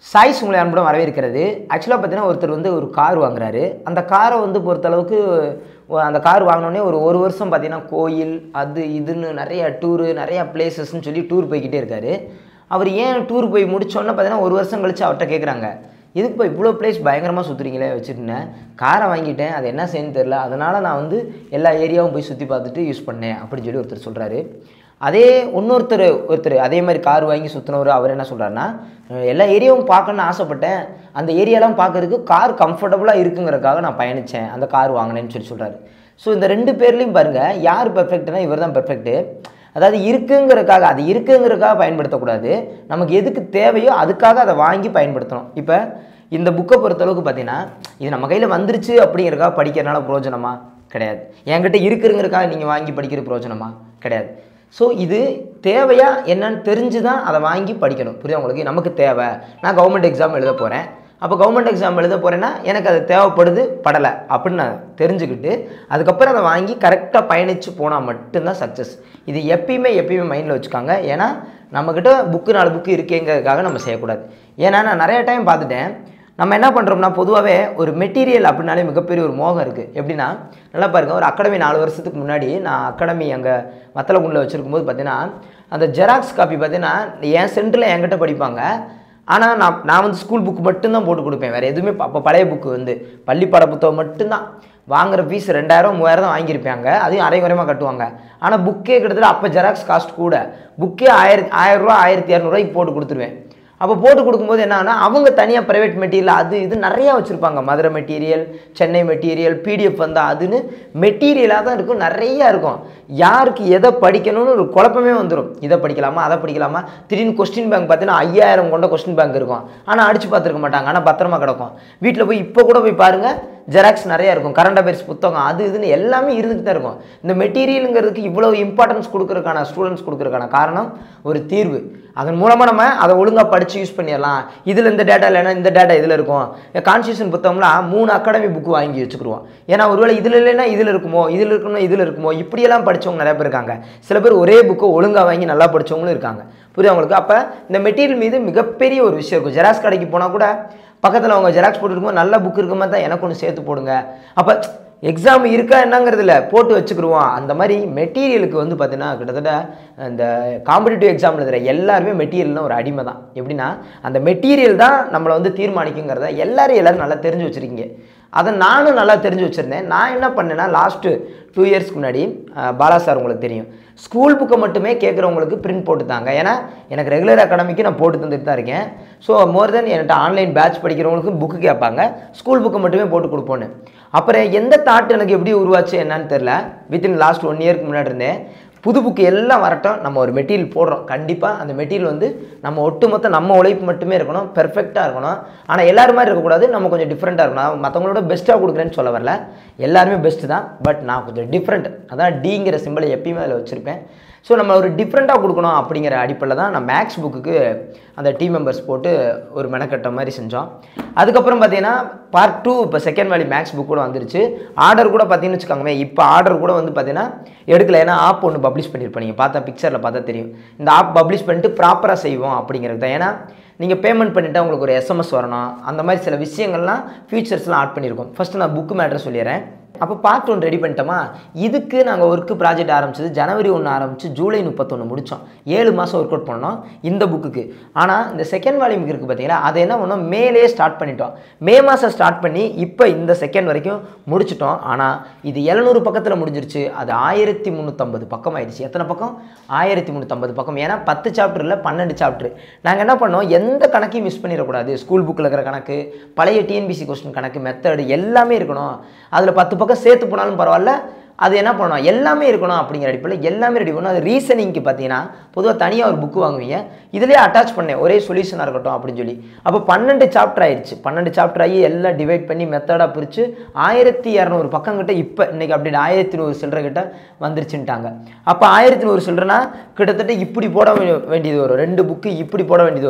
choice உங்களை அன்புடன் வரவேற்கிறது ஆக்சுவலாக பார்த்தீங்கன்னா ஒருத்தர் வந்து ஒரு கார் வாங்குறாரு அந்த காரை வந்து பொறுத்தளவுக்கு ஒ- அந்த கார் வாங்கினோடனே ஒரு ஒரு வருஷம் பார்த்தீங்கன்னா கோயில் அது இதுன்னு நிறைய டூரு நிறைய பிளேசஸ்ன்னு சொல்லி டூர் போய்கிட்டே இருக்காரு அவர் ஏன் டூர் போய் முடிச்சோன்னே பார்த்தீங்கன்னா ஒரு வருஷம் கழிச்சு அவர்கிட்ட கேட்குறாங்க இதுக்கு இப்போ இவ்வளோ பிளேஸ் பயங்கரமாக சுற்றுறீங்களே வச்சுருந்தேன் காரை வாங்கிட்டேன் அது என்ன செய்யணும்னு தெரில அதனால் நான் வந்து எல்லா ஏரியாவும் போய் சுற்றி பார்த்துட்டு யூஸ் பண்ணேன் அப்படின்னு சொல்லி ஒருத்தர் சொல்கிறாரு அதே இன்னொருத்தர் ஒருத்தர் அதே மாதிரி கார் வாங்கி சுற்றினவர் அவர் என்ன சொல்கிறாருன்னா எல்லா ஏரியாவும் பார்க்கணுன்னு ஆசைப்பட்டேன் அந்த ஏரியாலாம் பார்க்கறதுக்கு கார் கம்ஃபர்டபுளாக இருக்குங்கிறதுக்காக நான் பயணித்தேன் அந்த கார் வாங்கினேன்னு சொல்லி சொல்கிறாரு ஸோ இந்த ரெண்டு பேர்லையும் பாருங்கள் யார் பெர்ஃபெக்ட்னா இவர் தான் பெர்ஃபெக்ட்டு அதாவது இருக்குங்கிறதுக்காக அது இருக்குங்கிறதுக்காக பயன்படுத்தக்கூடாது நமக்கு எதுக்கு தேவையோ அதுக்காக அதை வாங்கி பயன்படுத்தணும் இப்போ இந்த புக்கை பொறுத்தளவுக்கு பார்த்தீங்கன்னா இது நம்ம கையில் வந்துருச்சு அப்படிங்கிறதுக்காக படிக்கிறனால பிரயோஜனமா கிடையாது என்கிட்ட இருக்குங்கிறதுக்காக நீங்கள் வாங்கி படிக்கிற பிரயோஜனமா கிடையாது ஸோ இது தேவையா என்னன்னு தெரிஞ்சு தான் அதை வாங்கி படிக்கணும் புரியுதா உங்களுக்கு நமக்கு தேவை நான் கவர்மெண்ட் எக்ஸாம் எழுத போகிறேன் அப்போ கவர்மெண்ட் எக்ஸாம் எழுத போகிறேன்னா எனக்கு அது தேவைப்படுது படலை அப்படின்னு நான் தெரிஞ்சுக்கிட்டு அதுக்கப்புறம் அதை வாங்கி கரெக்டாக பயணித்து போனால் மட்டும்தான் சக்ஸஸ் இது எப்பயுமே எப்பயுமே மைண்டில் வச்சுக்காங்க ஏன்னா நம்மக்கிட்ட புக்கு நாலு புக்கு இருக்கேங்கிறதுக்காக நம்ம செய்யக்கூடாது ஏன்னா நான் நிறைய டைம் பார்த்துட்டேன் நம்ம என்ன பண்ணுறோம்னா பொதுவாகவே ஒரு மெட்டீரியல் அப்படின்னாலே மிகப்பெரிய ஒரு மோகம் இருக்குது எப்படின்னா நல்லா பாருங்க ஒரு அகாடமி நாலு வருஷத்துக்கு முன்னாடி நான் அகாடமி அங்கே வத்தலகுண்டில் வச்சுருக்கும் போது பார்த்தீங்கன்னா அந்த ஜெராக்ஸ் காப்பி பார்த்தீங்கன்னா என் சென்டரில் என்கிட்ட படிப்பாங்க ஆனால் நான் நான் வந்து ஸ்கூல் புக் மட்டும்தான் போட்டு கொடுப்பேன் வேறு எதுவுமே ப- அப்போ பழைய புக்கு வந்து பள்ளி பாட புத்தகம் மட்டும்தான் வாங்குற ஃபீஸ் ரெண்டாயிரம் மூவாயிரம் தான் வாங்கியிருப்பாங்க அதையும் அரை குறையமாக கட்டுவாங்க ஆனால் புக்கே கிட்டத்தட்ட அப்போ ஜெராக்ஸ் காஸ்ட் கூட புக்கே ஆயிரத்தி ஆயிரரூவா ஆயிரத்தி இரநூறுவாய்க்கு போட்டு கொடுத்துருவேன் அப்போ போட்டு கொடுக்கும்போது என்னன்னா அவங்க தனியாக ப்ரைவேட் மெட்டீரியல் அது இது நிறையா வச்சுருப்பாங்க Madurai material Chennai material PDF வந்தா அதுன்னு மெட்டீரியலாக தான் இருக்கும் நிறையா இருக்கும் யாருக்கு எதை படிக்கணும்னு ஒரு குழப்பமே வந்துடும் இதை படிக்கலாமா அதை படிக்கலாமா திடீர்னு கொஸ்டின் பேங்க் பார்த்தீங்கன்னா ஐயாயிரம் கொண்ட கொஸ்டின் பேங்க் இருக்கும் ஆனால் அடிச்சு பார்த்துருக்க மாட்டாங்க ஆனால் பத்திரமா கிடக்கும் வீட்டில் போய் இப்போ கூட போய் பாருங்கள் ஜெராக்ஸ் நிறையா இருக்கும் கரண்ட் அஃபேர்ஸ் புத்தகம் அது இதுன்னு எல்லாமே இருந்துகிட்டு தான் இருக்கும் இந்த மெட்டீரியலுங்கிறதுக்கு இவ்வளோ இம்பார்ட்டன்ஸ் கொடுக்குறதுக்கான ஸ்டூடெண்ட்ஸ் கொடுக்குறதுக்கான காரணம் ஒரு தீர்வு அதன் மூலமாக நம்ம அதை ஒழுங்காக படித்து யூஸ் பண்ணிடலாம் இதில் இந்த டேட்டா இல்லைன்னா இந்த டேட்டா இதில் இருக்கும் கான்ஸ்டியூஷன் புத்தகம்லாம் மூணு அகாடமி புக்கு வாங்கி வச்சுக்கிருவோம் ஏன்னா ஒருவேளை இதில் இல்லைன்னா இதில் இருக்குமோ இதில் இருக்கணும் இதில் இருக்குமோ இப்படியெல்லாம் படிச்சவங்க நிறைய பேர் இருக்காங்க சில பேர் ஒரே புக்கை ஒழுங்காக வாங்கி நல்லா படிச்சவங்களும் இருக்காங்க புரியுது உங்களுக்கு அப்போ இந்த மெட்டீரியல் மீது மிகப்பெரிய ஒரு விஷயம் இருக்கும் ஜெராக்ஸ் கடைக்கு போனால் கூட பக்கத்தில் அவங்க ஜெராக்ஸ் போட்டுருக்கும்போது நல்ல புக் இருக்குமா தான் எனக்கு ஒன்று சேர்த்து போடுங்க அப்போ எக்ஸாம் இருக்கா என்னங்கிறது இல்லை போட்டு வச்சுக்கிருவோம் அந்த மாதிரி மெட்டீரியலுக்கு வந்து பார்த்தீங்கன்னா கிட்டத்தட்ட இந்த காம்படிட்டிவ் எக்ஸாம் எழுதுகிற எல்லாருமே மெட்டீரியல்னு ஒரு அடிமை தான் எப்படின்னா அந்த மெட்டீரியல் தான் நம்மளை வந்து தீர்மானிக்குங்கிறத எல்லாரும் எல்லாரும் நல்லா தெரிஞ்சு வச்சுருக்கீங்க அதை நானும் நல்லா தெரிஞ்சு வச்சுருந்தேன் நான் என்ன பண்ணேன்னா லாஸ்ட்டு டூ இயர்ஸ்க்கு முன்னாடி அஹ், பாலா சார் உங்களுக்கு தெரியும் ஸ்கூல் புக்கை மட்டுமே கேட்குறவங்களுக்கு பிரிண்ட் போட்டு தாங்க ஏன்னா எனக்கு ரெகுலர் அகாடமிக்கு நான் போட்டு தந்துட்டு தான் இருக்கேன் ஸோ மோர் தென் என்கிட்ட ஆன்லைன் பேட்ச் படிக்கிறவங்களுக்கு புக்கு கேட்பாங்க ஸ்கூல் புக்கை மட்டுமே போட்டு கொடுப்போன்னு அப்புறம் எந்த தாட் எனக்கு எப்படி உருவாச்சு என்னன்னு தெரில வித்தின் லாஸ்ட் ஒன் இயர்க்கு முன்னாடி இருந்தேன் புது புக்கு எல்லாம் வரட்டும் நம்ம ஒரு மெட்டீரியல் போடுறோம் கண்டிப்பாக அந்த மெட்டீரியல் வந்து நம்ம ஒட்டுமொத்த நம்ம உழைப்பு மட்டுமே இருக்கணும் பெர்ஃபெக்டாக இருக்கணும் ஆனால் எல்லாரும் மாதிரி இருக்கக்கூடாது நம்ம கொஞ்சம் டிஃப்ரெண்ட்டாக இருக்கணும் நான் மற்றவங்களோட பெஸ்ட்டாக கொடுக்குறேன்னு சொல்ல வரல எல்லாருமே பெஸ்ட்டு தான் பட் நான் கொஞ்சம் டிஃப்ரெண்ட் அதான் டிங்கிற சிம்பிளை எப்பயுமே அதில் வச்சுருப்பேன் ஸோ நம்ம ஒரு டிஃப்ரெண்ட்டாக கொடுக்கணும் அப்படிங்கிற அடிப்படையில் தான் நான் மேக்ஸ் புக்குக்கு அந்த டீம் மெம்பர்ஸ் போட்டு ஒரு மெனக்கட்ட மாதிரி செஞ்சோம் அதுக்கப்புறம் பார்த்தீங்கன்னா பார்ட் டூ இப்போ செகண்ட் வேலி மேக்ஸ் புக் கூட வந்துருச்சு ஆர்டர் கூட பார்த்தீங்கன்னு வச்சுக்கோங்களேன் இப்போ ஆர்டர் கூட வந்து பார்த்தீங்கன்னா எடுக்கல ஏன்னா ஆப் ஒன்று பப்ளிஷ் பண்ணியிருப்போம் நீங்கள் பார்த்தா பிக்சரில் பார்த்தா தெரியும் இந்த ஆப் பப்ளிஷ் பண்ணிட்டு ப்ராப்பராக செய்வோம் அப்படிங்கிறது தான் ஏன்னா நீங்கள் பேமெண்ட் பண்ணிட்டா உங்களுக்கு ஒரு எஸ்எம்எஸ் வரணும் அந்த மாதிரி சில விஷயங்கள்லாம் ஃபீச்சர்ஸ்லாம் ஆட் பண்ணியிருக்கோம் ஃபஸ்ட்டு நான் புக்கு மேட்ரு சொல்லிடுறேன் அப்போ பார்ட் ஒன் ரெடி பண்ணிட்டோமா இதுக்கு நாங்கள் ஒர்க்கு ப்ராஜெக்ட் ஆரம்பிச்சது ஜனவரி ஒன்று ஆரம்பித்து ஜூலை முப்பத்தொன்று முடித்தோம் ஏழு மாதம் ஒர்க் அவுட் பண்ணோம் இந்த புக்குக்கு ஆனால் இந்த செகண்ட் வால்யூமுக்கு இருக்குது பார்த்தீங்களா அதை என்ன பண்ணோம் மேலே ஸ்டார்ட் பண்ணிட்டோம் மே மாதம் ஸ்டார்ட் பண்ணி இப்போ இந்த செகண்ட் வரைக்கும் முடிச்சிட்டோம் ஆனால் இது எழுநூறு பக்கத்தில் முடிஞ்சிருச்சு அது ஆயிரத்தி முந்நூற்றம்பது பக்கம் ஆயிடுச்சு எத்தனை பக்கம் ஆயிரத்தி முந்நூற்றம்பது பக்கம் ஏன்னா பத்து சாப்டர் இல்லை பன்னெண்டு சாப்டர் நாங்கள் என்ன பண்ணோம் எந்த கணக்கையும் மிஸ் பண்ணிடக்கூடாது ஸ்கூல் புக்கில் இருக்கிற கணக்கு பழைய டிஎன்பிசி கொஸ்டின் கணக்கு மெத்தடு எல்லாமே இருக்கணும் அதில் பத்து பக்கம் சேர்த்து போனாலும் பரவாயில்ல அது என்ன பண்ணணும் எல்லாமே இருக்கணும் அப்படிங்கிற அடிப்படையில் எல்லாமே ரெடி பண்ணணும் அது ரீசனிங்க்கு பார்த்தீங்கன்னா பொதுவாக தனியாக ஒரு புக்கு வாங்குவீங்க இதுலேயே அட்டாச் பண்ணேன் ஒரே சொல்யூஷனாக இருக்கட்டும் அப்படின்னு சொல்லி அப்போ பன்னெண்டு சாப்டர் ஆயிடுச்சு பன்னெண்டு சாப்டர் ஆகி எல்லாம் டிவைட் பண்ணி மெத்தடாக பிரித்து ஆயிரத்தி இரநூறு பக்கம் கிட்ட இப்போ இன்னைக்கு அப்படி ஆயிரத்தி நூறு சில்லற கிட்ட வந்துருச்சுன்ட்டாங்க அப்போ ஆயிரத்தி நூறு சில்லறனா கிட்டத்தட்ட இப்படி போட வே- வேண்டியது வரும் ரெண்டு புக்கு இப்படி போட வேண்டியது வரும்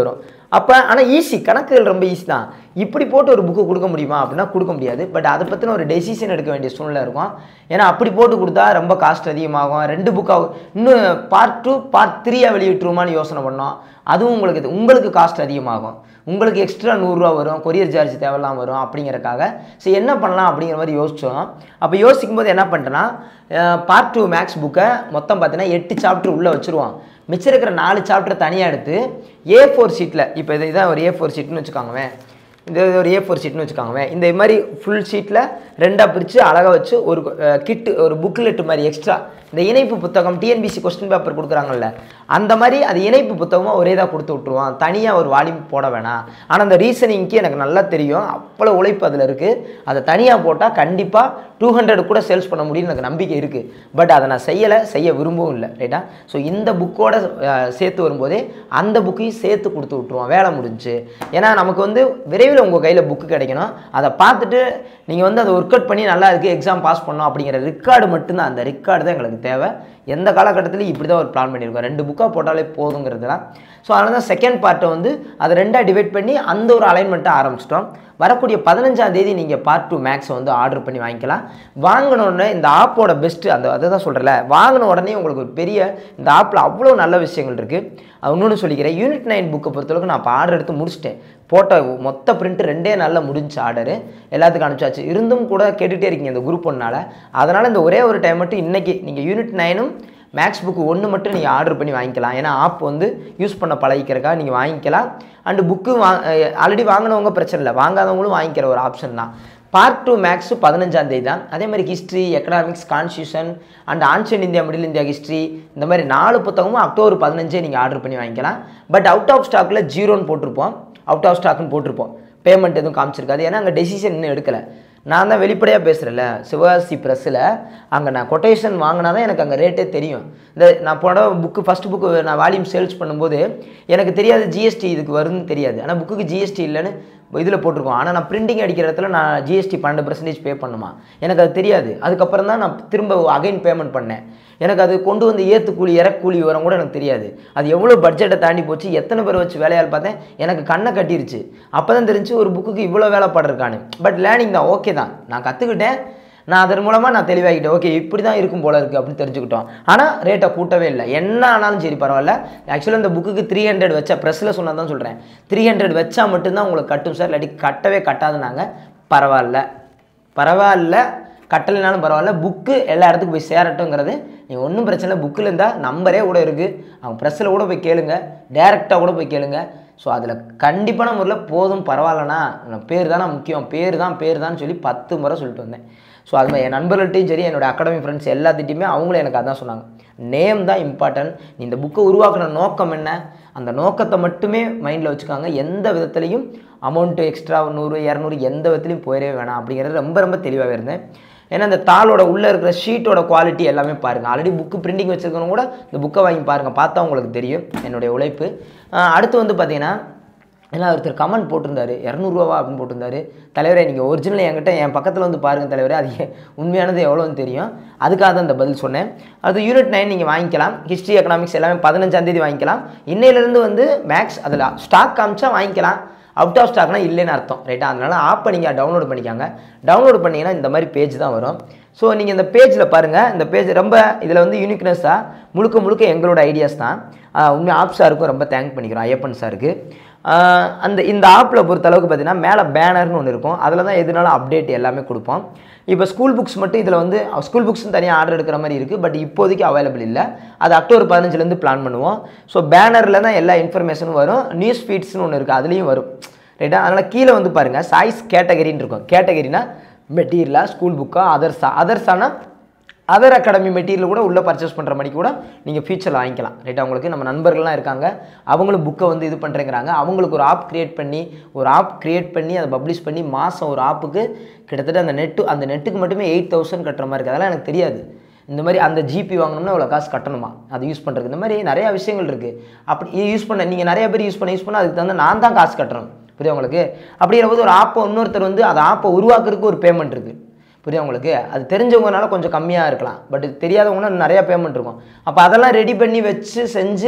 அப்போ ஆனால் ஈஸி கணக்குகள் ரொம்ப ஈஸி தான் இப்படி போட்டு ஒரு புக்கு கொடுக்க முடியுமா அப்படின்னா கொடுக்க முடியாது பட் அதை பற்றின ஒரு டெசிஷன் எடுக்க வேண்டிய சூழ்நிலை இருக்கும் ஏன்னா அப்படி போட்டு கொடுத்தா ரொம்ப காஸ்ட் அதிகமாகும் ரெண்டு புக்காக இன்னும் பார்ட் டூ பார்ட் த்ரீயாக வெளியிட்டுருமான்னு யோசனை பண்ணோம் அதுவும் உங்களுக்கு இது- உங்களுக்கு காஸ்ட் அதிகமாகும் உங்களுக்கு எக்ஸ்ட்ரா நூறுரூவா வரும் கொரியர் சார்ஜ் தேவையில்லாம் வரும் அப்படிங்கறக்காக சரி என்ன பண்ணலாம் அப்படிங்கிற மாதிரி யோசித்தோம் அப்போ யோசிக்கும் போது என்ன பண்ணிட்டேன்னா பார்ட் டூ மேக்ஸ் புக்கை மொத்தம் பார்த்தீங்கன்னா எட்டு சாப்டர் உள்ளே வச்சுருவோம் மிச்சம் இருக்கிற நாலு சாப்டர் தனியாக எடுத்து ஏ ஃபோர் ஷீட்டில் இப்போ இது இதான் ஒரு ஏ ஃபோர் ஷீட்னு வச்சுக்கோங்கவேன் இந்த இது ஒரு ஏ ஃபோர் ஷீட்னு வச்சுக்கோங்கவேன் இந்த மாதிரி ஃபுல் ஷீட்டில் ரெண்டாக பிரித்து அழகாக வச்சு ஒரு கிட்டு ஒரு புக்லெட் மாதிரி எக்ஸ்ட்ரா இந்த இணைப்பு புத்தகம் டிஎன்பிசி கொஸ்டின் பேப்பர் கொடுக்குறாங்கல்ல அந்த மாதிரி அது இணைப்பு புத்தகமாக ஒரே தான் கொடுத்து விட்ருவான் தனியாக ஒரு வால்யூம் போட வேணாம் ஆனால் அந்த ரீசனிங்க்கு எனக்கு நல்லா தெரியும் அவ்வளோ உழைப்பு அதில் இருக்குது அதை தனியாக போட்டால் கண்டிப்பாக டூ ஹண்ட்ரட் கூட சேல்ஸ் பண்ண முடியும்னு எனக்கு நம்பிக்கை இருக்குது பட் அதை நான் செய்யலை செய்ய விரும்பவும் இல்லை ரைட்டா ஸோ இந்த புக்கோட சேர்த்து வரும்போதே அந்த புக்கையும் சேர்த்து கொடுத்து விட்ருவோம் வேலை முடிஞ்சு ஏன்னா நமக்கு வந்து விரைவில் உங்கள் கையில் புக்கு கிடைக்கணும் அதை பார்த்துட்டு நீங்கள் வந்து அதை ஒர்க் அவுட் பண்ணி நல்லா இருக்குது எக்ஸாம் பாஸ் பண்ணோம் அப்படிங்கிற ரெக்கார்டு மட்டும்தான் அந்த ரெக்கார்டு தான் எங்களுக்கு தேவை எந்த காலகட்டத்திலையும் இப்படி தான் ஒரு பிளான் பண்ணியிருக்கோம் ரெண்டு புக்காக போட்டாலே போதுங்கிறது தான் ஸோ அதனால தான் செகண்ட் பார்ட்டை வந்து அதை ரெண்டாக டிவைட் பண்ணி அந்த ஒரு அலைன்மெண்ட்டை ஆரம்பிச்சிட்டோம் வரக்கூடிய பதினஞ்சாம் தேதி நீங்கள் பார்ட் டூ மேக்ஸை வந்து ஆர்டர் பண்ணி வாங்கிக்கலாம் வாங்கின உடனே இந்த ஆப்போட பெஸ்ட்டு அந்த அதை தான் சொல்கிறல வாங்கின உடனே உங்களுக்கு ஒரு பெரிய இந்த ஆப்பில் அவ்வளோ நல்ல விஷயங்கள் இருக்குது அது இன்னொன்று சொல்லிக்கிறேன் யூனிட் நைன் புக்கை பொறுத்தளவுக்கு நான் இப்போ ஆர்டர் எடுத்து முடிச்சிட்டேன் போட்ட மொத்த பிரிண்ட் ரெண்டே நாளில் முடிஞ்ச ஆர்டரு எல்லாத்துக்கும் அனுப்பிச்சாச்சு இருந்தும் கூட கேட்டுகிட்டே இருக்கீங்க இந்த குரூப் ஒன்றால் அதனால் இந்த ஒரே ஒரு டைம் மட்டும் இன்றைக்கி நீங்கள் யூனிட் நைனும் மேக்ஸ் புக்கு ஒன்று மட்டும் நீங்கள் ஆர்டர் பண்ணி வாங்கிக்கலாம் ஏன்னா ஆப் வந்து யூஸ் பண்ண பழகிக்கிறக்கா நீங்கள் வாங்கிக்கலாம் அண்டு புக்கு வா ஆல்ரெடி வாங்கினவங்க பிரச்சனை இல்லை வாங்காதவங்களும் வாங்கிக்கிற ஒரு ஆப்ஷன் தான் பார்ட் டூ மேக்ஸு பதினஞ்சாம் தேதி தான் அதே மாதிரி history economics constitution and ancient India middle India history இந்த மாதிரி நாலு புத்தகமும் அக்டோபர் பதினஞ்சே நீங்கள் ஆர்டர் பண்ணி வாங்கிக்கலாம் பட் அவுட் ஆஃப் ஸ்டாக்கில் ஜீரோன்னு போட்டிருப்போம் அவுட் ஆஃப் ஸ்டாக்னு போட்டிருப்போம் பேமெண்ட் எதுவும் காமிச்சிருக்காது ஏன்னா அங்கே டெசிஷன் இன்னும் எடுக்கலை நான் தான் வெளிப்படையாக பேசுகிறேன்ல சிவகாசி ப்ரெஸ்ஸில் அங்கே நான் கொட்டேஷன் வாங்கினா தான் எனக்கு அங்கே ரேட்டே தெரியும் இந்த நான் போன புக்கு ஃபஸ்ட் புக்கு நான் வால்யூம் சேல்ஸ் பண்ணும்போது எனக்கு தெரியாது ஜிஎஸ்டி இதுக்கு வரும்னு தெரியாது ஆனால் புக்குக்கு ஜிஎஸ்டி இல்லைன்னு இதில் போட்டிருக்கோம் ஆனால் நான் பிரிண்டிங் அடிக்கிற இடத்துல நான் ஜிஎஸ்டி பன்னெண்டு பர்சன்டேஜ் பே பண்ணுமா எனக்கு அது தெரியாது அதுக்கப்புறம் தான் நான் திரும்ப அகைன் பேமெண்ட் பண்ணேன் எனக்கு அது கொண்டு வந்து ஏற்று கூலி இறக்கு கூலி வரும் கூட எனக்கு தெரியாது அது எவ்வளோ பட்ஜெட்டை தாண்டி போச்சு எத்தனை பேர் வச்சு வேலையால் பார்த்தேன் எனக்கு கண்ணை கட்டிருச்சு அப்போ தான் தெரிஞ்சு ஒரு புக்குக்கு இவ்வளோ வேலைப்பாடுருக்கான்னு பட் லேர்னிங் தான் ஓகே தான் நான் கற்றுக்கிட்டேன் நான் அதன் மூலமாக நான் தெளிவாகிட்டேன் ஓகே இப்படி தான் இருக்கும் போல இருக்குது அப்படின்னு தெரிஞ்சுக்கிட்டோம் ஆனால் ரேட்டை கூட்டவே இல்லை என்ன ஆனாலும் சரி பரவாயில்ல ஆக்சுவலாக இந்த புக்குக்கு த்ரீ ஹண்ட்ரட் வச்சா ப்ரெஸ்ஸில் சொன்னால் தான் சொல்கிறேன் த்ரீ ஹண்ட்ரட் வச்சா மட்டும்தான் உங்களுக்கு கட்டும் சார் இல்லாட்டி கட்டவே கட்டாதுனாங்க பரவாயில்ல பரவாயில்ல கட்டலைனாலும் பரவாயில்ல புக்கு எல்லா இடத்துக்கும் போய் சேரட்டுங்கிறது நீங்கள் ஒன்றும் பிரச்சனை இல்லை புக்கில் இருந்தால் நம்பரே கூட இருக்குது அவங்க ப்ரெஸ்ஸில் கூட போய் கேளுங்க டேரெக்டாக கூட போய் கேளுங்க ஸோ அதில் கண்டிப்பான முறையில் போதும் பரவாயில்லண்ணா பேர் தானே முக்கியம் பேர் தான் பேர் தான் சொல்லி பத்து முறை சொல்லிட்டு வந்தேன் ஸோ அது மாதிரி என் நண்பர்கள்ட்டையும் சரி என்னோட அகாடமி ஃப்ரெண்ட்ஸ் எல்லாத்திட்டையுமே அவங்களும் எனக்கு அதான் சொன்னாங்க நேம் தான் இம்பார்ட்டன்ட் நீ இந்த புக்கை உருவாக்குன நோக்கம் என்ன அந்த நோக்கத்தை மட்டுமே மைண்டில் வச்சுக்காங்க எந்த விதத்துலையும் அமௌண்ட்டு எக்ஸ்ட்ரா நூறு இரநூறு எந்த விதத்துலையும் போயிடவே வேணாம் அப்படிங்கிறது ரொம்ப ரொம்ப தெளிவாகவே இருந்தேன் ஏன்னா இந்த தாளோட உள்ளே இருக்கிற ஷீட்டோட குவாலிட்டி எல்லாமே பாருங்கள் ஆல்ரெடி புக்கு பிரிண்டிங் வச்சுருக்கவங்க கூட இந்த புக்கை வாங்கி பாருங்கள் பார்த்தா உங்களுக்கு தெரியும் என்னுடைய உழைப்பு ஆஹ் அடுத்து வந்து பார்த்தீங்கன்னா ஏன்னா ஒருத்தர் கமெண்ட் போட்டிருந்தாரு இரநூறுவா அப்படின்னு போட்டிருந்தாரு தலைவரே நீங்கள் ஒரிஜினல் என்கிட்ட என் பக்கத்தில் வந்து பாருங்கள் தலைவரே அது எ- உண்மையானது எவ்வளோன்னு தெரியும் அதுக்காக தான் இந்த பதில் சொன்னேன் அது யூனிட் நைன் நீங்கள் வாங்கிக்கலாம் ஹிஸ்ட்ரி எக்கனாமிக்ஸ் எல்லாமே பதினஞ்சாம் தேதி வாங்கிக்கலாம் இன்னையிலேருந்து வந்து மேக்ஸ் அதில் ஸ்டாக் காமிச்சா வாங்கிக்கலாம் அவுட் ஆஃப் ஸ்டாக்னா இல்லைன்னு அர்த்தம் ரைட்டா அதனால ஆப்பை நீங்கள் டவுன்லோட் பண்ணிக்காங்க டவுன்லோட் பண்ணீங்கன்னா இந்த மாதிரி பேஜ் தான் வரும் ஸோ நீங்கள் இந்த பேஜில் பாருங்கள் இந்த பேஜ் ரொம்ப இதில் வந்து யூனிக்னஸாக முழுக்க முழுக்க எங்களோட ஐடியாஸ் தான் ஆஹ் உண்மை ஆப் சாருக்கும் ரொம்ப தேங்க் பண்ணிக்கிறோம் ஐயப்பன் சாருக்கு ஆஹ் அந்த இந்த ஆப்பில் பொறுத்த அளவுக்கு பார்த்தீங்கன்னா மேலே பேனர்னு ஒன்று இருக்கும் அதில் தான் எதுனாலும் அப்டேட் எல்லாமே கொடுப்போம் இப்போ ஸ்கூல் புக்ஸ் மட்டும் இதில் வந்து ஸ்கூல் புக்ஸும் தனியாக ஆர்டர் எடுக்கிற மாதிரி இருக்குது பட் இப்போதைக்கு அவைலபிள் இல்லை அது அக்டோபர் பதினஞ்சுலேருந்து பிளான் பண்ணுவோம் ஸோ பேனரில் தான் எல்லா இன்ஃபர்மேஷனும் வரும் நியூஸ் ஃபீட்ஸ்னு ஒன்று இருக்குது அதுலேயும் வரும் ரைட்டா அதனால் கீழே வந்து பாருங்கள் சாய்ஸ் கேட்டகரின்னு இருக்கும் கேட்டகரினா மெட்டீரியலா ஸ்கூல் புக்கா அதர்ஸா அதர்ஸானா அதர் அகாடமி மெட்டீரியல் கூட உள்ளே பர்ச்சேஸ் பண்ணுற மாதிரி கூட நீங்கள் ஃபியூச்சரில் வாங்கிக்கலாம் ரைட்டா உங்களுக்கு நம்ம நண்பர்கள்லாம் இருக்காங்க அவங்களும் புக்கை வந்து இது பண்ணுறேங்கிறாங்க அவங்களுக்கு ஒரு ஆப் க்ரியேட் பண்ணி ஒரு ஆப் க்ரியேட் பண்ணி அதை பப்ளிஷ் பண்ணி மாதம் ஒரு ஆப்புக்கு கிட்டத்தட்ட அந்த நெட்டு அந்த நெட்டுக்கு மட்டுமே எயிட் தௌசண்ட் கட்டுற மாதிரி இருக்குது அதெல்லாம் எனக்கு தெரியாது இந்த மாதிரி அந்த ஜிபி வாங்கணும்னா இவ்வளோ காசு கட்டணுமா அது யூஸ் பண்ணுறதுக்கு இந்த மாதிரி நிறையா விஷயங்கள் இருக்குது அப்படி யூஸ் பண்ண நீங்கள் நிறைய பேர் யூஸ் பண்ண யூஸ் பண்ண அதுக்கு தகுந்த நான் தான் காசு கட்டணும் புரியுது உங்களுக்கு அப்படிங்கிற போது ஒரு ஆப்பை இன்னொருத்தர் வந்து அதை ஆப்பை உருவாக்குறதுக்கு ஒரு பேமெண்ட் இருக்குது புரியுது உங்களுக்கு அது தெரிஞ்சவங்கனால கொஞ்சம் கம்மியாக இருக்கலாம் பட் தெரியாதவங்கன்னா நிறையா பேமெண்ட் இருக்கும் அப்போ அதெல்லாம் ரெடி பண்ணி வச்சு செஞ்சு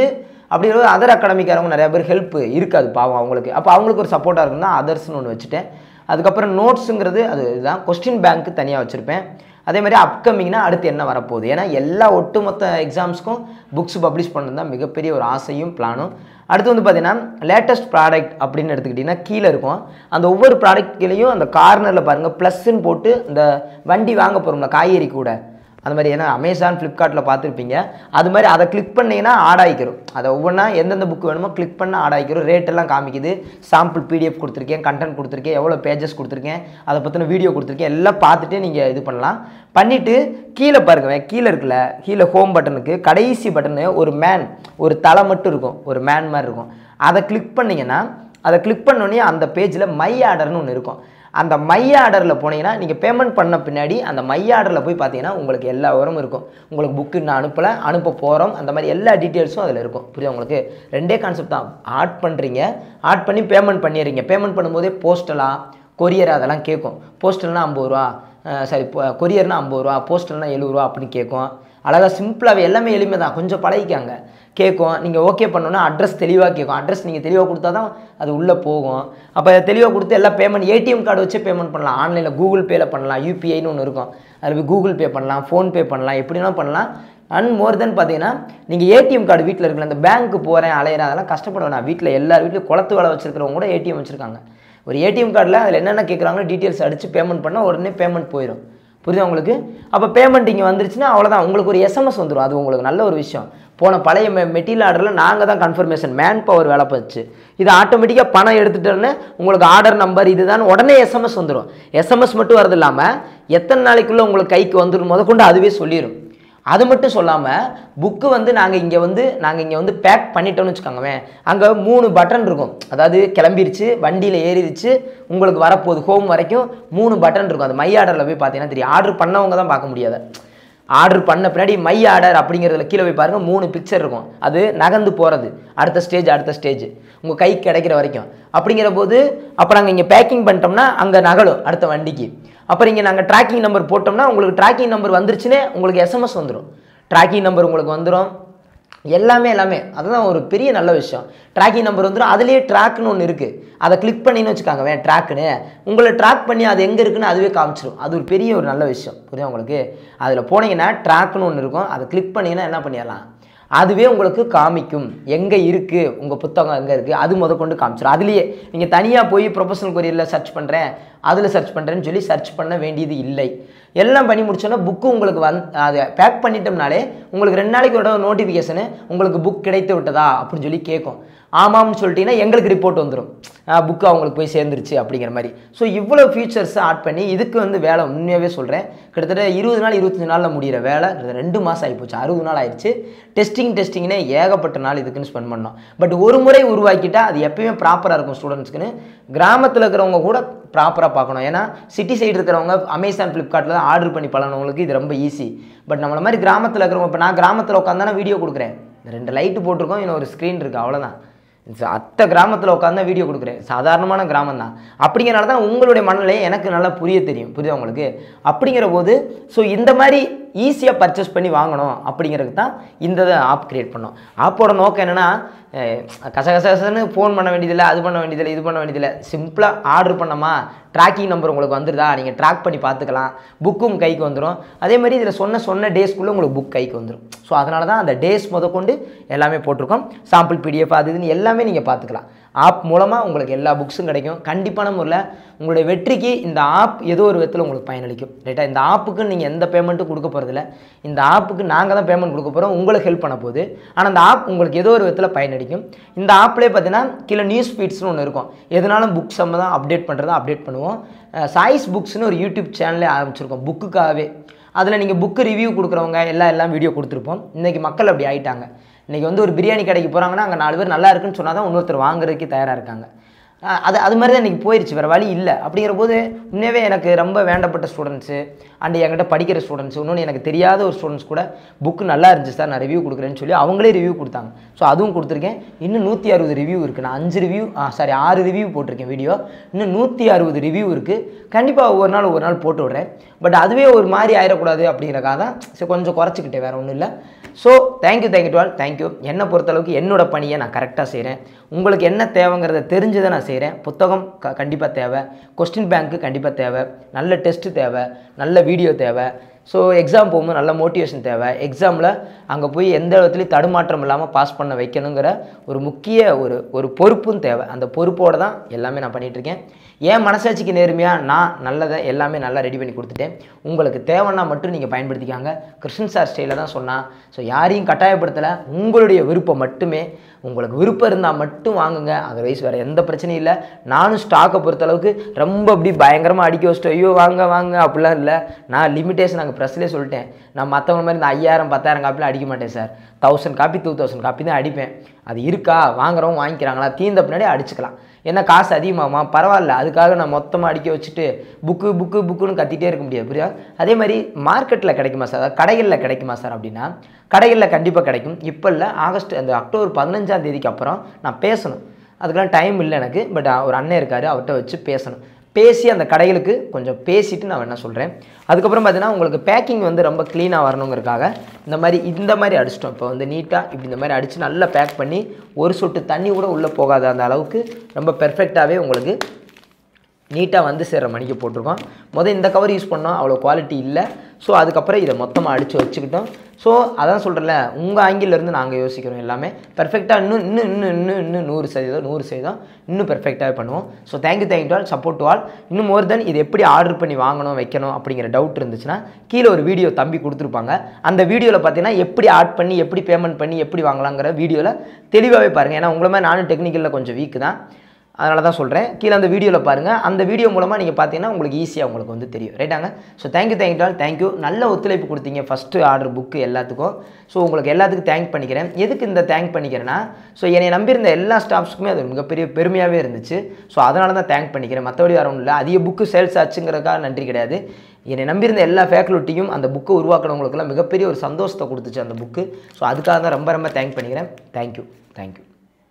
அப்படிங்கிறது அதர் அகாடமிக்காரவங்க நிறைய பேர் ஹெல்ப் இருக்காது பாவம் அவங்களுக்கு அப்போ அவங்களுக்கு ஒரு சப்போர்ட்டாக இருக்குன்னா அதர்ஸ்னு ஒன்று வச்சுட்டேன் அதுக்கப்புறம் நோட்ஸுங்கிறது அது இதுதான் கொஸ்டின் பேங்க்கு தனியாக வச்சுருப்பேன் அதே மாதிரி அப்கமிங்னா அடுத்து என்ன வரப்போகுது ஏன்னா எல்லா ஒட்டுமொத்த எக்ஸாம்ஸ்க்கும் புக்ஸ் பப்ளிஷ் பண்ணது தான் மிகப்பெரிய ஒரு ஆசையும் பிளானும் அடுத்து வந்து பார்த்தீங்கன்னா லேட்டஸ்ட் ப்ராடக்ட் அப்படின்னு எடுத்துக்கிட்டிங்கன்னா கீழே இருக்கும் அந்த ஒவ்வொரு ப்ராடக்ட்லேயும் அந்த கார்னரில் பாருங்கள் ப்ளஸ்ன்னு போட்டு இந்த வண்டி வாங்க போகிறோம்ல காய்கறி கூட அந்த மாதிரி ஏன்னா அமேசான் ஃப்ளிப்கார்ட்டில் பார்த்துருப்பீங்க அது மாதிரி அதை கிளிக் பண்ணிங்கன்னா ஆட் ஆகிக்கிறோம் அதை ஒவ்வொன்றா எந்தெந்த புக் வேணுமோ கிளிக் பண்ண ஆட் ஆகிக்கிறோம் ரேட் எல்லாம் காமிக்குது சாம்பிள் பிடிஎஃப் கொடுத்துருக்கேன் கண்டென்ட் கொடுத்துருக்கேன் எவ்வளோ பேஜஸ் கொடுத்துருக்கேன் அதை பற்றின வீடியோ கொடுத்துருக்கேன் எல்லாம் பார்த்துட்டு நீங்கள் இது பண்ணலாம் பண்ணிவிட்டு கீழே பாருங்க கீழே இருக்குல்ல கீழே ஹோம் பட்டனுக்கு கடைசி பட்டனு ஒரு மேன் ஒரு தலை மட்டும் இருக்கும் ஒரு மேன் மாதிரி இருக்கும் அதை கிளிக் பண்ணிங்கன்னா அதை கிளிக் பண்ணோடனே அந்த பேஜில் மை ஆர்டர்னு ஒன்று இருக்கும் அந்த மை ஆர்டரில் போனீங்கன்னா நீங்கள் பேமெண்ட் பண்ண பின்னாடி அந்த மை ஆர்டரில் போய் பார்த்தீங்கன்னா உங்களுக்கு எல்லா விவரமும் இருக்கும் உங்களுக்கு புக்கு நான் அனுப்பலை அனுப்ப போகிறோம் அந்த மாதிரி எல்லா டீட்டெயில்ஸும் அதில் இருக்கும் புரியுது உங்களுக்கு ரெண்டே கான்செப்ட் தான் ஆட் பண்ணுறீங்க ஆட் பண்ணி பேமெண்ட் பண்ணிடுறீங்க பேமெண்ட் பண்ணும்போதே போஸ்டலாக கொரியர் அதெல்லாம் கேட்கும் போஸ்டல்னால் ஐம்பது ரூபா அஹ் சரி கொரியர்னா ஐம்பது ரூபா போஸ்டல்னா எழுபது ரூபா அப்படின்னு கேட்கும் அழகாக சிம்பிளாகவே எல்லாமே எளிமை தான் கொஞ்சம் பழகிக்காங்க கேட்கும் நீங்கள் ஓகே பண்ணோன்னா அட்ரஸ் தெளிவாக கேட்கும் அட்ரஸ் நீங்கள் தெளிவாக கொடுத்தா தான் அது உள்ளே போகும் அப்போ தெளிவாக கொடுத்து எல்லாம் பேமெண்ட் ஏடிஎம் கார்டு வச்சு பேமெண்ட் பண்ணலாம் ஆன்லைனில் கூகுள் பேயில் பண்ணலாம் யூபிஐன்னு ஒன்று இருக்கும் அதில் போய் கூகுள் பே பண்ணலாம் ஃபோன்பே பண்ணலாம் எப்படினா பண்ணலாம் அண்ட் மோர் தென் பார்த்தீங்கன்னா நீங்கள் ஏடிஎம் கார்டு வீட்டில் இருக்கல அந்த பேங்க்கு போகிறேன் அலையிறேன் அதெல்லாம் கஷ்டப்பட வேணாம் வீட்டில் எல்லார் வீட்லையும் குளத்து வேலை வச்சிருக்கிறவங்க கூட ஏடிஎம் வச்சுருக்காங்க ஒரு ஏடிஎம் கார்டில் அதில் என்னென்ன கேட்குறாங்களோ டீட்டெயில்ஸ் அடித்து பேமெண்ட் பண்ணால் உடனே பேமெண்ட் போயிடும் புரியுதா உங்களுக்கு அப்போ பேமெண்ட் இங்கே வந்துருச்சுன்னா அவ்வளோதான் உங்களுக்கு ஒரு எஸ்எம்எஸ் வந்துடும் அது உங்களுக்கு நல்ல ஒரு விஷயம் போன பழைய மெ மெட்டீரியல் ஆர்டரில் நாங்கள் தான் கன்ஃபர்மேஷன் மேன் பவர் வேலை போச்சு இது ஆட்டோமேட்டிக்காக பணம் எடுத்துட்டோன்னே உங்களுக்கு ஆர்டர் நம்பர் இதுதான் உடனே எஸ்எம்எஸ் வந்துடும் எஸ்எம்எஸ் மட்டும் வரது இல்லாமல் எத்தனை நாளைக்குள்ளே உங்களுக்கு கைக்கு வந்துடும் முதற்கொண்டு அதுவே சொல்லிடும் அது மட்டும் சொல்லாமல் புக்கு வந்து நாங்கள் இங்கே வந்து நாங்கள் இங்கே வந்து பேக் பண்ணிட்டோம்னு வச்சுக்கோங்கவே அங்கே மூணு பட்டன் இருக்கும் அதாவது கிளம்பிருச்சு வண்டியில் ஏறிடுச்சு உங்களுக்கு வரப்போகுது ஹோம் வரைக்கும் மூணு பட்டன் இருக்கும் அது மை ஆர்டரில் போய் பார்த்தீங்கன்னா தெரியும் ஆர்டர் பண்ணவங்க தான் பார்க்க முடியாது ஆர்டர் பண்ண பின்னாடி மை ஆர்டர் அப்படிங்கிறதுல கீழே போய் பாருங்கள் மூணு பிக்சர் இருக்கும் அது நகர்ந்து போகிறது அடுத்த ஸ்டேஜ் அடுத்த ஸ்டேஜ் உங்கள் கை கிடைக்கிற வரைக்கும் அப்படிங்கிற போது அப்போ நாங்கள் இங்கே பேக்கிங் பண்ணிட்டோம்னா அங்கே நகலும் அடுத்த வண்டிக்கு அப்புறம் இங்கே நாங்கள் ட்ராக்கிங் நம்பர் போட்டோம்னா உங்களுக்கு ட்ராக்கிங் நம்பர் வந்துருச்சுன்னே உங்களுக்கு எஸ்எம்எஸ் வந்துடும் ட்ராக்கிங் நம்பர் உங்களுக்கு வந்துடும் எல்லாமே எல்லாமே அதுதான் ஒரு பெரிய நல்ல விஷயம் ட்ராக்கிங் நம்பர் வந்துடும் அதுலேயே ட்ராக்னு ஒன்று இருக்குது அதை கிளிக் பண்ணின்னு வச்சுக்காங்க வேன் ட்ராக்குன்னு உங்களை ட்ராக் பண்ணி அது எங்கே இருக்குன்னு அதுவே காமிச்சிடும் அது ஒரு பெரிய ஒரு நல்ல விஷயம் புரியுதா உங்களுக்கு அதில் போனீங்கன்னா ட்ராக்னு ஒன்று இருக்கும் அதை கிளிக் பண்ணிங்கன்னா என்ன பண்ணிடலாம் அதுவே உங்களுக்கு காமிக்கும் எங்கே இருக்குது உங்கள் புத்தகம் எங்கே இருக்குது அது முத கொண்டு காமிச்சிடும் அதுலேயே நீங்கள் தனியாக போய் ப்ரொஃபஷனல் கொரியரில் சர்ச் பண்ணுறேன் அதில் சர்ச் பண்ணுறேன்னு சொல்லி சர்ச் பண்ண வேண்டியது இல்லை எல்லாம் பண்ணி முடிச்சோன்னா புக்கு உங்களுக்கு வந் அதை பேக் பண்ணிட்டோம்னாலே உங்களுக்கு ரெண்டு நாளைக்கு ஒரு நோட்டிஃபிகேஷனு உங்களுக்கு புக் கிடைத்து விட்டதா அப்படின்னு சொல்லி கேட்கும் ஆமாம்னு சொல்லிட்டீங்கன்னா எங்களுக்கு ரிப்போர்ட் வந்துடும் புக்கு அவங்களுக்கு போய் சேர்ந்துருச்சு அப்படிங்கிற மாதிரி ஸோ இவ்வளோ ஃபீச்சர்ஸ் ஆட் பண்ணி இதுக்கு வந்து வேலை உண்மையாகவே சொல்கிறேன் கிட்டத்தட்ட இருபது நாள் இருபத்தஞ்சு நாளில் முடிகிற வேலை கிட்டத்தட்ட ரெண்டு மாதம் ஆகிப்போச்சு அறுபது நாள் ஆயிடுச்சு டெஸ்டிங் டெஸ்டிங்னே ஏகப்பட்ட நாள் இதுக்குன்னு ஸ்பெண்ட் பண்ணோம் பட் ஒரு முறை உருவாக்கிட்டா அது எப்பயுமே ப்ராப்பராக இருக்கும் ஸ்டூடெண்ட்ஸ்க்குன்னு கிராமத்தில் இருக்கிறவங்க கூட ப்ராப்பராக பார்க்கணும் ஏன்னா சிட்டி சைடு இருக்கிறவங்க அமேசான் ஃப்ளிப்கார்ட்டில் தான் ஆர்டர் பண்ணி பழனவங்களுக்கு இது ரொம்ப ஈஸி பட் நம்மள மாதிரி கிராமத்தில் இருக்கிறவங்க இப்போ நான் கிராமத்தில் உட்காந்தானே வீடியோ கொடுக்குறேன் இந்த ரெண்டு லைட்டு போட்டிருக்கோம் இன்னும் ஒரு ஸ்க்ரீன் இருக்குது அவ்வளோதான் அத்தை கிராமத்தில் உட்காந்து வீடியோ கொடுக்குறேன் சாதாரணமான கிராமம் தான் அப்படிங்கிறனால தான் உங்களுடைய மனநிலை எனக்கு நல்லா புரிய தெரியும் புரியுதா உங்களுக்கு அப்படிங்கிற போது ஸோ இந்த மாதிரி ஈஸியாக பர்ச்சேஸ் பண்ணி வாங்கணும் அப்படிங்கிறதுக்கு தான் இந்த ஆப் கிரியேட் பண்ணோம் ஆப்போட நோக்கம் என்னென்னா கச கச கசன்னு ஃபோன் பண்ண வேண்டியதில்லை அது பண்ண வேண்டியதில்லை இது பண்ண வேண்டியதில்லை சிம்பிளாக ஆர்டர் பண்ணோமா ட்ராக்கிங் நம்பர் உங்களுக்கு வந்துருதா நீங்கள் ட்ராக் பண்ணி பார்த்துக்கலாம் புக்கும் கைக்கு வந்துடும் அதே மாதிரி இதில் சொன்ன சொன்ன டேஸ்க்குள்ளே உங்களுக்கு புக் கைக்கு வந்துடும் ஸோ அதனால தான் அந்த டேஸ் முதற்கொண்டு எல்லாமே போட்டிருக்கோம் சாம்பிள் பிடிஎஃப் அது இதுன்னு எல்லாமே நீங்கள் பார்த்துக்கலாம் ஆப் மூலமாக உங்களுக்கு எல்லா புக்ஸும் கிடைக்கும் கண்டிப்பான முறையில் உங்களுடைய வெற்றிக்கு இந்த ஆப் ஏதோ ஒரு விதத்தில் உங்களுக்கு பயனளிக்கும் ரைட்டா இந்த ஆப்புக்கு நீங்கள் எந்த பேமெண்ட்டும் கொடுக்க போகிறதில்ல இந்த ஆப்புக்கு நாங்கள் தான் பேமெண்ட் கொடுக்க போகிறோம் உங்களுக்கு ஹெல்ப் பண்ண போகுது ஆனால் அந்த ஆப் உங்களுக்கு ஏதோ ஒரு விதத்தில் பயனளிக்கும் இந்த ஆப்லேயே பார்த்தீங்கன்னா கீழே நியூஸ் ஃபீட்ஸ்னு ஒன்று இருக்கும் எதனாலும் புக் சம்மந்தம் அப்டேட் பண்ணுறதா அப்டேட் பண்ணுவோம் சாய்ஸ் புக்ஸ்னு ஒரு யூடியூப் சேனலே ஆரம்பிச்சிருக்கோம் புக்குக்காகவே அதில் நீங்கள் புக்கு ரிவ்யூ கொடுக்குறவங்க எல்லாம் எல்லாம் வீடியோ கொடுத்துருப்போம் இன்றைக்கி மக்கள் அப்படி ஆயிட்டாங்க இன்றைக்கி வந்து ஒரு பிரியாணி கடைக்கு போகிறாங்கன்னா அங்கே நாலு பேர் நல்லா இருக்குன்னு சொன்னால் தான் இன்னொருத்தர் வாங்குறதுக்கு தயாராக இருக்காங்க அஹ் அது அது மாதிரி தான் இன்றைக்கி போயிடுச்சு வேறு வழி இல்லை அப்படிங்கிற போது உண்மையாகவே எனக்கு ரொம்ப வேண்டப்பட்ட ஸ்டூடெண்ட்ஸு அண்ட் என்கிட்ட படிக்கிற ஸ்டூடெண்ட்ஸ் இன்னொன்று எனக்கு தெரியாத ஒரு ஸ்டூடெண்ட்ஸ் கூட புக்கு நல்லா இருந்துச்சு சார் நான் ரிவ்யூ கொடுக்குறேன்னு சொல்லி அவங்களே ரிவ்யூ கொடுத்தாங்க ஸோ அதுவும் கொடுத்துருக்கேன் இன்னும் நூற்றி அறுபது ரிவ்யூ இருக்குது நான் அஞ்சு ரிவ்யூ சாரி ஆறு ரிவ்யூ போட்டிருக்கேன் வீடியோ இன்னும் நூற்றி அறுபது ரிவ்யூ இருக்குது கண்டிப்பாக ஒவ்வொரு நாள் ஒரு நாள் போட்டு விட்றேன் பட் அதுவே ஒரு மாதிரி ஆயிடக்கூடாது அப்படிங்கிறக்காக தான் சரி கொஞ்சம் குறைச்சிக்கிட்டேன் வேறு ஒன்றும் இல்லை so thank you thank you to all thank you என்னை பொறுத்தளவுக்கு என்னோட பணியை நான் கரெக்டாக செய்கிறேன் உங்களுக்கு என்ன தேவைங்கிறத தெரிஞ்சதை நான் செய்கிறேன் புத்தகம் க கண்டிப்பாக தேவை கொஸ்டின் பேங்க்கு கண்டிப்பாக தேவை நல்ல டெஸ்ட்டு தேவை நல்ல வீடியோ தேவை ஸோ எக்ஸாம் போகும்போது நல்ல மோட்டிவேஷன் தேவை எக்ஸாமில் அங்கே போய் எந்த இடத்துலையும் தடுமாற்றம் இல்லாமல் பாஸ் பண்ண வைக்கணுங்கிற ஒரு முக்கிய ஒரு ஒரு பொறுப்பும் தேவை அந்த பொறுப்போடு தான் எல்லாமே நான் பண்ணிகிட்ருக்கேன் என் மனசாட்சிக்கு நேர்மையாக நான் நல்லதை எல்லாமே நல்லா ரெடி பண்ணி கொடுத்துட்டேன் உங்களுக்கு தேவைன்னா மட்டும் நீங்கள் பயன்படுத்திக்காங்க கிருஷ்ணன் சார் ஸ்டைலில் தான் சொன்னான் ஸோ யாரையும் கட்டாயப்படுத்தலை உங்களுடைய விருப்பம் மட்டுமே உங்களுக்கு விருப்பம் இருந்தால் மட்டும் வாங்குங்க அதர்வைஸ் வேறு எந்த பிரச்சனையும் இல்லை நானும் ஸ்டாக்கை பொறுத்தளவுக்கு ரொம்ப அப்படி பயங்கரமாக அடிக்க வச்சிட்டோம் ஐயோ வாங்க வாங்க அப்படிலாம் இல்லை நான் லிமிட்டேஷன் நாங்கள் ப்ரெஸ்லேயே சொல்லிட்டேன் நான் மற்றவங்க மாதிரி இந்த ஐயாயிரம் பத்தாயிரம் காப்பிலாம் அடிக்க மாட்டேன் sir thousand copy two thousand copy தான் அடிப்பேன் அது இருக்கா வாங்குறவங்க வாங்கிக்கிறாங்களா தீர்ந்த பின்னாடி அடிச்சுக்கலாம் என்ன காசு அதிகமாகுமா பரவாயில்ல அதுக்காக நான் மொத்தமாக அடிக்க வச்சுட்டு புக்கு புக்கு புக்குன்னு கத்திட்டே இருக்க முடியாது புரியா அதே மாதிரி மார்க்கெட்டில் கிடைக்குமா சார் அதாவது கடைகளில் கிடைக்குமா சார் அப்படின்னா கடைகளில் கண்டிப்பாக கிடைக்கும் இப்போ இல்லை ஆகஸ்ட் அந்த அக்டோபர் பதினஞ்சாம் தேதிக்கு அப்புறம் நான் பேசணும் அதுக்கெல்லாம் டைம் இல்லை எனக்கு பட் ஒரு அண்ணன் இருக்கார் அவர்கிட்ட வச்சு பேசணும் பேசி அந்த கடைகளுக்கு கொஞ்சம் பேசிட்டு நான் என்ன சொல்கிறேன் அதுக்கப்புறம் பார்த்தீங்கன்னா உங்களுக்கு பேக்கிங் வந்து ரொம்ப க்ளீனாக வரணுங்கிறதுக்காக இந்த மாதிரி இந்த மாதிரி அடிச்சிட்டோம் இப்போ வந்து நீட்டாக இப்படி இந்த மாதிரி அடித்து நல்லா பேக் பண்ணி ஒரு சொட்டு தண்ணி கூட உள்ளே போகாத அந்த அளவுக்கு ரொம்ப பெர்ஃபெக்டாகவே உங்களுக்கு நீட்டாக வந்து சேர்ற மணிக்கு போட்டிருக்கோம் முதல் இந்த கவர் யூஸ் பண்ணோம் அவ்வளோ குவாலிட்டி இல்லை ஸோ அதுக்கப்புறம் இதை மொத்தமாக அடித்து வச்சுக்கிட்டோம் ஸோ அதான் சொல்கிறேன்ல உங்கள் ஆங்கிலேருந்து நாங்கள் யோசிக்கிறோம் எல்லாமே பெர்ஃபெக்டாக இன்னும் இன்னும் இன்னும் இன்னும் இன்னும் நூறு சதவீதம் நூறு சதவீதம் இன்னும் பெர்ஃபெக்டாகவே பண்ணுவோம் so thank you thank you all support to all இன்னும் மோர் தென் இது எப்படி ஆர்டர் பண்ணி வாங்கணும் வைக்கணும் அப்படிங்கிற டவுட் இருந்துச்சுன்னா கீழே ஒரு வீடியோ தம்பி கொடுத்துருப்பாங்க அந்த வீடியோவில் பார்த்தீங்கன்னா எப்படி ஆட் பண்ணி எப்படி பேமெண்ட் பண்ணி எப்படி வாங்கலாங்கிற வீடியோவில் தெளிவாகவே பாருங்கள் ஏன்னா உங்களை மாதிரி நானும் டெக்னிக்கலில் கொஞ்சம் வீக் தான் அதனால தான் சொல்கிறேன் கீழே அந்த வீடியோவில் பாருங்கள் அந்த வீடியோ மூலமாக நீங்கள் பார்த்தீங்கன்னா உங்களுக்கு ஈஸியாக உங்களுக்கு வந்து தெரியும் ரைட்டாங்க so thank you thank you all thank you நல்ல ஒத்துழைப்பு கொடுத்தீங்க ஃபஸ்ட்டு ஆர்டர் புக்கு எல்லாத்துக்கும் ஸோ உங்களுக்கு எல்லாத்துக்கும் தேங்க் பண்ணிக்கிறேன் எதுக்கு இந்த தேங்க் பண்ணிக்கிறேன்னா ஸோ என்னை நம்பியிருந்த எல்லா ஸ்டாஃப்ஸ்க்குமே அது மிகப்பெரிய பெருமையாகவே இருந்துச்சு ஸோ அதனால தான் தேங்க் பண்ணிக்கிறேன் மற்றபடி வேறு ஒன்றும் இல்லை அதிக புக்கு சேல்ஸ் ஆச்சுங்கிறதுக்காக நன்றி கிடையாது என்னை நம்பியிருந்த எல்லா ஃபேக்கல்ட்டியும் அந்த புக்கை உருவாக்குனவங்களுக்கெல்லாம் மிகப்பெரிய ஒரு சந்தோஷத்தை கொடுத்துச்சு அந்த புக்கு ஸோ அதுக்காக தான் ரொம்ப ரொம்ப தேங்க் பண்ணிக்கிறேன் தேங்க்யூ தேங்க்யூ